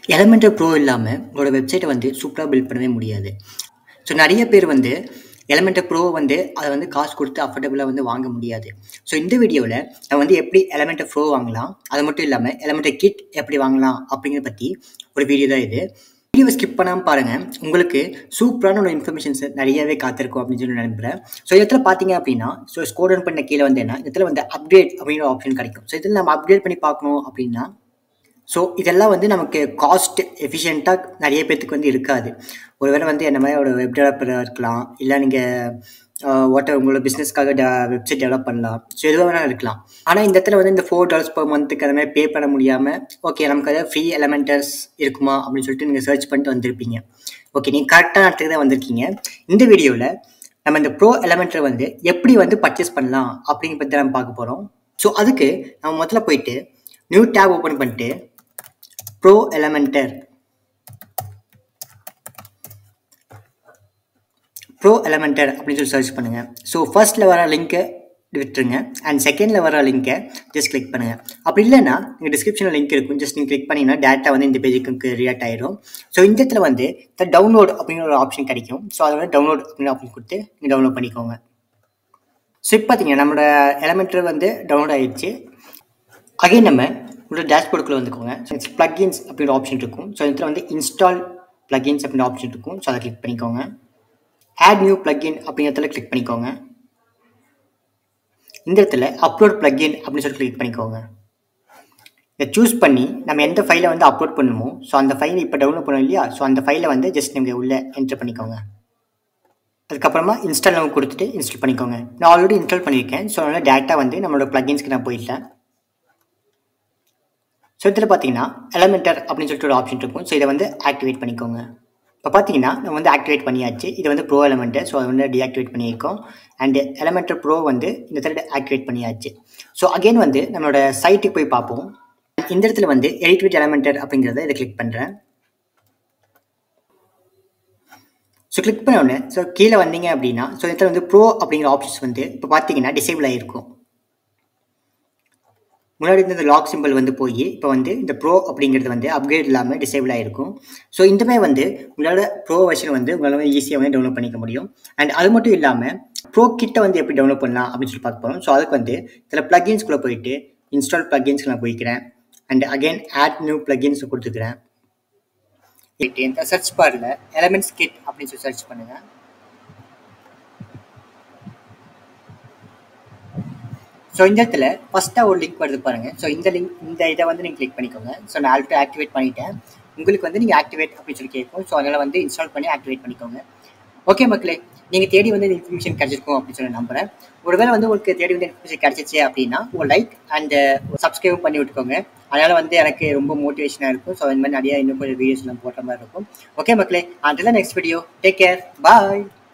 Elementor bro இல்லாமல் உங்களோட வெப்சைட்டை வந்து சூப்பராக பில்ட் பண்ணவே முடியாது ஸோ நிறைய பேர் வந்து எலமெண்டர் ப்ரோ வந்து அதை வந்து காசு கொடுத்து அஃபோர்டபுளாக வந்து வாங்க முடியாது ஸோ இந்த வீடியோவில் நான் வந்து எப்படி எலமெண்டர் ப்ரோ வாங்கலாம் அது மட்டும் இல்லாமல் எலமெண்டர் கிட் எப்படி வாங்கலாம் அப்படிங்கிறத பற்றி ஒரு வீடியோ தான் இது வீடியோவை ஸ்கிப் பண்ணாமல் பாருங்கள் உங்களுக்கு சூப்பரான ஒரு இன்ஃபர்மேஷன்ஸ் நிறையவே காத்திருக்கும் அப்படின்னு சொல்லி நம்புகிறேன் ஸோ இதில் பார்த்தீங்க அப்படின்னா ஸோ ஸ்கோடன் பண்ண கீழே வந்து என்ன இதில் வந்து அப்டேட் அப்படிங்கிற ஆப்ஷன் கிடைக்கும் ஸோ இதில் நம்ம அப்டேட் பண்ணி பார்க்கணும் அப்படின்னா ஸோ இதெல்லாம் வந்து நமக்கு காஸ்ட் எஃபிஷியண்ட்டாக நிறைய பேர்த்துக்கு வந்து இருக்காது ஒருவேளை வந்து என்ன மாதிரி ஒரு வெப் டெவலப்பராக இருக்கலாம் இல்லை நீங்கள் வாட்டர் உங்களோட பிஸ்னஸ்க்காக டெ வெப்சைட் டெவலப் பண்ணலாம் ஸோ எதுவாக வேணாலும் இருக்கலாம் ஆனால் இந்த இடத்துல வந்து இந்த ஃபோர் டாலர்ஸ் பர் மந்த்துக்கு அந்த மாதிரி பே பண்ண முடியாமல் ஓகே நமக்கு அதாவது ஃப்ரீ எலமெண்டர்ஸ் இருக்குமா அப்படின்னு சொல்லிட்டு நீங்கள் சர்ச் பண்ணிட்டு வந்திருப்பீங்க ஓகே நீங்கள் கரெக்டான இடத்துக்கு தான் வந்திருக்கீங்க இந்த வீடியோவில் நம்ம இந்த ப்ரோ எலமெண்ட்டை வந்து எப்படி வந்து பர்ச்சேஸ் பண்ணலாம் அப்படிங்கிற பற்றி நம்ம பார்க்க போகிறோம் ஸோ அதுக்கு நம்ம முதல்ல போயிட்டு நியூ டேப் ஓப்பன் பண்ணிட்டு ப்ரோ எலமெண்டர் ப்ரோ எலமெண்டர் அப்படின்னு சொல்லி சர்ச் பண்ணுங்கள் ஸோ ஃபர்ஸ்ட்டில் வர லிங்க்கை விட்டுருங்க அண்ட் செகண்டில் வர லிங்க்கை ஜஸ்ட் கிளிக் பண்ணுங்கள் அப்படி இல்லைன்னா நீங்கள் டிஸ்கிரிப்ஷனில் லிங்க் இருக்கும் ஜஸ்ட் நீங்கள் கிளிக் பண்ணிங்கன்னா டேட்டா வந்து இந்த பேஜுக்கு ரியாக்ட் ஆயிடும் ஸோ இந்த இடத்துல வந்து இந்த டவுன்லோட் அப்படிங்கிற ஒரு ஆப்ஷன் கிடைக்கும் ஸோ அதை வந்து டவுன்லோட் அப்படிங்கிற ஆப்ஷன் கொடுத்து நீங்கள் டவுன்லோட் பண்ணிக்கோங்க ஸோ இப்போ பார்த்தீங்கன்னா நம்மளோட எலமெண்டர் வந்து டவுன்லோட் ஆகிடுச்சு அகைன் நம்ம உங்களோட டேஷ்போர்டுக்குள்ளே வந்துக்கோங்க ப்ளக்இன்ஸ் அப்படின்ற ஆப்ஷன் இருக்கும் ஸோ இதில் வந்து இன்ஸ்டால் ப்ளக்இன்ஸ் அப்படின்ற ஆப்ஷன் இருக்கும் ஸோ அதை கிளிக் பண்ணிக்கோங்க ஆட் நியூ ப்ளக்இன் அப்படிங்கிறதுல கிளிக் பண்ணிக்கோங்க இந்த இடத்துல அப்லோட் ப்ளக்இன் அப்படின்னு சொல்லி கிளிக் பண்ணிக்கோங்க இதை சூஸ் பண்ணி நம்ம எந்த ஃபைலை வந்து அப்லோட் பண்ணுமோ ஸோ அந்த ஃபைலை இப்போ டவுன்லோட் பண்ணோம் இல்லையா ஸோ அந்த ஃபைலை வந்து ஜஸ்ட் நீங்கள் உள்ளே என்டர் பண்ணிக்கோங்க அதுக்கப்புறமா இன்ஸ்டால் நம்ம கொடுத்துட்டு இன்ஸ்டால் பண்ணிக்கோங்க நான் ஆல்ரெடி இன்ஸ்டால் பண்ணியிருக்கேன் ஸோ அதனால் டேட்டா வந்து நம்மளோட ப்ளக்இன்ஸ்க்கு நான் போயிட்டேன் ஸோ இதில் பார்த்தீங்கன்னா எலமெண்டர் அப்படின்னு சொல்லிட்டு ஒரு ஆப்ஷன் இருக்கும் ஸோ இதை வந்து ஆக்டிவேட் பண்ணிக்கோங்க இப்போ பார்த்தீங்கன்னா நம்ம வந்து ஆக்டிவேட் பண்ணியாச்சு இது வந்து ப்ரோ எலமெண்ட்டர் ஸோ அதை வந்து டீஆக்டிவேட் பண்ணியிருக்கோம் அண்டு எலமெண்டர் ப்ரோ வந்து இந்த இடத்துல ஆக்டிவேட் பண்ணியாச்சு ஸோ அகெயின் வந்து நம்மளோட சைட்டுக்கு போய் பார்ப்போம் இந்த இடத்துல வந்து எடிட் வித் எலமெண்டர் அப்படிங்கிறத இதை கிளிக் பண்ணுறேன் ஸோ கிளிக் பண்ண உடனே ஸோ கீழே வந்தீங்க அப்படின்னா ஸோ இதில் வந்து ப்ரோ அப்படிங்கிற ஆப்ஷன்ஸ் வந்து இப்போ பார்த்தீங்கன்னா டிசேபிள் ஆகிருக்கும் முன்னாடி இருந்த இந்த லாக் சிம்பிள் வந்து போய் இப்போ வந்து இந்த ப்ரோ அப்படிங்கிறது வந்து அப்கிரேட் இல்லாமல் டிசேபிள் ஆகிருக்கும் ஸோ இந்த மாதிரி வந்து உங்களோட ப்ரோ வெர்ஷன் வந்து உங்களால் வந்து ஈஸியாக வந்து டவுன்லோட் பண்ணிக்க முடியும் அண்ட் அது மட்டும் இல்லாமல் ப்ரோ கிட்ட வந்து எப்படி டவுன்லோட் பண்ணலாம் அப்படின்னு சொல்லி பார்க்க போகிறோம் ஸோ அதுக்கு வந்து இதில் ப்ளகின்ஸ்குள்ளே போயிட்டு இன்ஸ்டால் ப்ளகின்ஸ்க்கு நான் போய்க்கிறேன் and again add new plugins கொடுத்துக்கிறேன் இந்த சர்ச் பாரில் எலமெண்ட்ஸ் கிட் அப்படின்னு சொல்லி சர்ச் பண்ணுங்கள் ஸோ இந்த இடத்துல ஃபஸ்ட்டாக ஒரு லிங்க் வருது பாருங்கள் ஸோ இந்த லிங்க் இந்த இதை வந்து நீங்கள் கிளிக் பண்ணிக்கோங்க ஸோ நான் ஆல்ரெடி ஆக்டிவேட் பண்ணிட்டேன் உங்களுக்கு வந்து நீங்கள் ஆக்டிவேட் அப்படின்னு சொல்லி கேட்கும் ஸோ அதனால் வந்து இன்ஸ்டால் பண்ணி ஆக்டிவேட் பண்ணிக்கோங்க ஓகே மக்களே நீங்கள் தேடி வந்து இந்த இன்ஃபர்மேஷன் கிடச்சிருக்கும் அப்படின்னு சொல்லி நம்புறேன் ஒருவேளை வந்து உங்களுக்கு தேடி வந்து இன்ஃபர்மேஷன் கிடச்சிச்சு அப்படின்னா ஒரு லைக் அண்ட் சப்ஸ்கிரைப் பண்ணி விட்டுக்கோங்க அதனால் வந்து எனக்கு ரொம்ப மோட்டிவேஷனாக இருக்கும் ஸோ இந்த மாதிரி நிறைய இன்னும் கொஞ்சம் வீடியோஸ்லாம் போடுற மாதிரி இருக்கும் ஓகே மக்களே அதில் நெக்ஸ்ட் வீடியோ டேக் கேர் பாய்